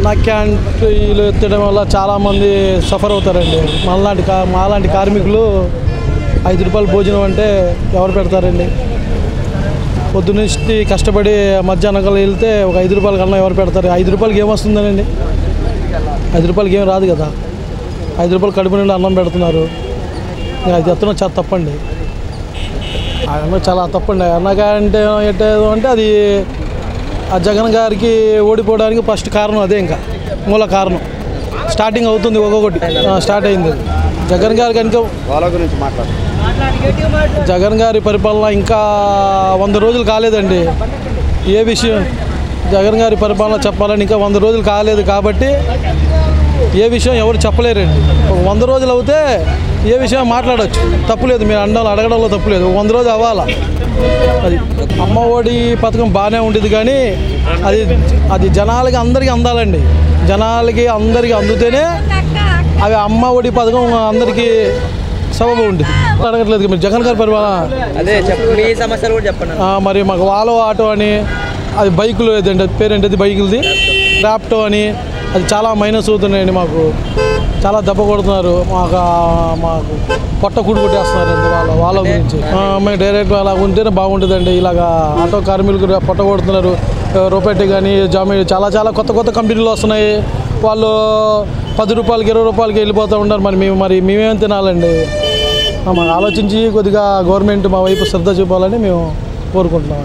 అన్న క్యాంటీలు ఎత్తడం వల్ల చాలామంది సఫర్ అవుతారండి మనలాంటి కా మాలాంటి కార్మికులు ఐదు రూపాయల భోజనం అంటే ఎవరు పెడతారండి పొద్దున్నుంచి కష్టపడి మధ్యాహ్నం కల్లా వెళ్తే ఒక ఐదు రూపాయల కన్నా ఎవరు పెడతారు ఐదు రూపాయలకి ఏమొస్తుందనండి ఐదు రూపాయలకి ఏం రాదు కదా ఐదు రూపాయలు కడుపు నుండి అన్నం పెడుతున్నారు ఇంకా అది ఎత్తడం చాలా తప్పండి అన్న చాలా తప్పండి అన్నగా అంటే ఏంటో అంటే అది ఆ జగన్ గారికి ఓడిపోవడానికి ఫస్ట్ కారణం అదే ఇంకా మూల కారణం స్టార్టింగ్ అవుతుంది ఒక్కొక్కటి ఆ, స్టార్ట్ అయింది జగన్ గారి కనుక వాళ్ళ గురించి మాట్లాడు జగన్ గారి పరిపాలన ఇంకా వంద రోజులు కాలేదండి ఏ విషయం జగన్ గారి పరిపాలన చెప్పాలని ఇంకా వంద రోజులు కాలేదు కాబట్టి ఏ విషయం ఎవరు చెప్పలేరండి ఒక వంద రోజులు అవుతే ఏ విషయం మాట్లాడవచ్చు తప్పులేదు మీరు అండాలి అడగడంలో తప్పులేదు ఒక వంద రోజులు అవ్వాలా అది అమ్మ ఒడి పథకం బాగానే ఉండేది కానీ అది అది జనాలకి అందరికీ అందాలండి జనాలకి అందరికీ అందుతేనే అవి అమ్మ ఒడి పథకం అందరికీ సబబు ఉంటుంది అడగట్లేదు మీరు జగన్ గారి పరిపాలన అదే చెప్పు మీ సమస్యలు కూడా చెప్పండి ఆ, మరి మాకు వాలో ఆటో అని అది బైకులు ఏదంటే పేరేంటది బైకులది ర్యాప్టో అని అది చాలా మైనస్ అవుతున్నాయండి మాకు చాలా దెబ్బ కొడుతున్నారు మాకు ఆ, మాకు పొట్ట కుడి కొట్టేస్తున్నారండి వాళ్ళ వాళ్ళ గురించి ఆ, మేము డైరెక్ట్ అలా ఉంటేనే బాగుంటుందండి ఇలాగా ఆటో కార్మికులు పొట్ట కొడుతున్నారు రూపాయి కానీ జామీ చాలా చాలా కొత్త కొత్త కంపెనీలు వస్తున్నాయి వాళ్ళు పది రూపాయలకి ఇరవై రూపాయలకి వెళ్ళిపోతూ ఉంటారు మరి మేము మరి మేమేం తినాలండి ఆ, మాకు ఆలోచించి కొద్దిగా గవర్నమెంట్ మా వైపు శ్రద్ధ చూపాలని మేము కోరుకుంటున్నాం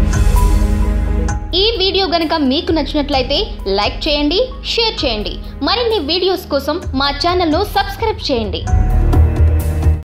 ఈ వీడియో గనుక మీకు నచ్చినట్లయితే లైక్ చేయండి షేర్ చేయండి మరిన్ని వీడియోస్ కోసం మా ఛానల్ను సబ్స్క్రైబ్ చేయండి